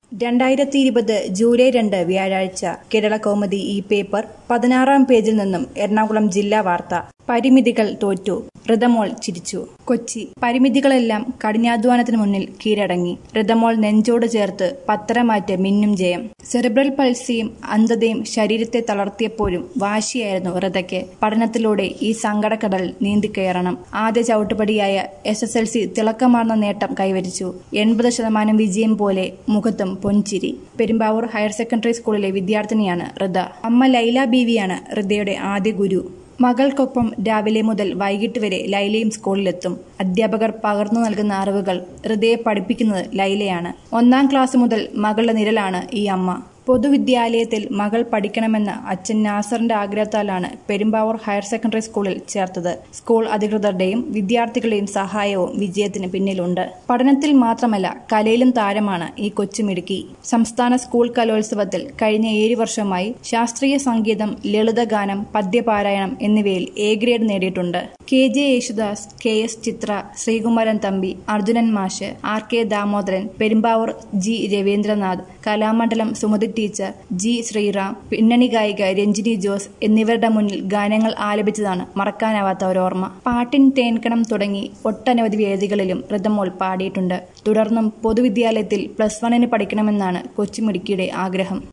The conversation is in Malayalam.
രണ്ടായിരത്തി ഇരുപത് ജൂലൈ രണ്ട് വ്യാഴാഴ്ച കേരള കൗമുദി ഈ പേപ്പർ പതിനാറാം പേജിൽ നിന്നും എറണാകുളം ജില്ലാ വാർത്ത പരിമിതികൾ തോറ്റു ഋതമോൾ ചിരിച്ചു കൊച്ചി പരിമിതികളെല്ലാം കഠിനാധ്വാനത്തിന് മുന്നിൽ കീഴടങ്ങി ഋതമോൾ നെഞ്ചോട് ചേർത്ത് പത്തരമാറ്റ് മിന്നും ജയം സെറിബ്രൽ പൾസിയും അന്ധതയും ശരീരത്തെ തളർത്തിയപ്പോഴും വാശിയായിരുന്നു ഋതയ്ക്ക് പഠനത്തിലൂടെ ഈ സങ്കടക്കടൽ നീന്തിക്കയറണം ആദ്യ ചവിട്ടുപടിയായ എസ് എസ് എൽ സി തിളക്കമാർന്ന നേട്ടം കൈവരിച്ചു എൺപത് ശതമാനം വിജയം പോലെ മുഖത്തും പൊൻചിരി പെരുമ്പാവൂർ ഹയർ സെക്കൻഡറി സ്കൂളിലെ വിദ്യാർത്ഥിനിയാണ് ഋത അമ്മ ലൈല ബീവിയാണ് ഋതയുടെ ആദ്യ ഗുരു മകൾക്കൊപ്പം രാവിലെ മുതൽ വൈകിട്ട് വരെ ലൈലയും സ്കൂളിലെത്തും അധ്യാപകർ പകർന്നു നൽകുന്ന അറിവുകൾ ഹൃദയെ പഠിപ്പിക്കുന്നത് ലൈലയാണ് ഒന്നാം ക്ലാസ് മുതൽ മകളുടെ നിഴലാണ് ഈ അമ്മ പൊതുവിദ്യാലയത്തിൽ മകൾ പഠിക്കണമെന്ന അച്ഛൻ നാസറിന്റെ ആഗ്രഹത്താലാണ് പെരുമ്പാവൂർ ഹയർ സെക്കൻഡറി സ്കൂളിൽ ചേർത്തത് സ്കൂൾ അധികൃതരുടെയും വിദ്യാർത്ഥികളുടെയും സഹായവും വിജയത്തിന് പിന്നിലുണ്ട് പഠനത്തിൽ മാത്രമല്ല കലയിലും താരമാണ് ഈ കൊച്ചുമിടുക്കി സംസ്ഥാന സ്കൂൾ കലോത്സവത്തിൽ കഴിഞ്ഞ ഏഴ് വർഷമായി ശാസ്ത്രീയ സംഗീതം ലളിതഗാനം പദ്യപാരായണം എന്നിവയിൽ എ ഗ്രേഡ് നേടിയിട്ടുണ്ട് K J Yesudas K S Chithra Sreekumaran Thampi Arjunan മാഷ് R K Damodaran Perumbavoor G Raveendranath Kalamandalam Sumathi teacher G Sreeram പിന്നണി ഗായിക രഞ്ജിനി ജോസ് എന്നിവരുടെ മുന്നിൽ ഗാനങ്ങൾ ആലപിച്ചതാണ് മറക്കാനാവാത്ത ഒരോർമ്മ പാട്ടിൻ തേൻകണം തുടങ്ങി ഒട്ടനവധി വേദികളിലും ഋതമോൾ പാടിയിട്ടുണ്ട് തുടർന്നും പൊതുവിദ്യാലയത്തിൽ പ്ലസ് വണ്ണിന് പഠിക്കണമെന്നാണ് കൊച്ചുമിടുക്കിയുടെ ആഗ്രഹം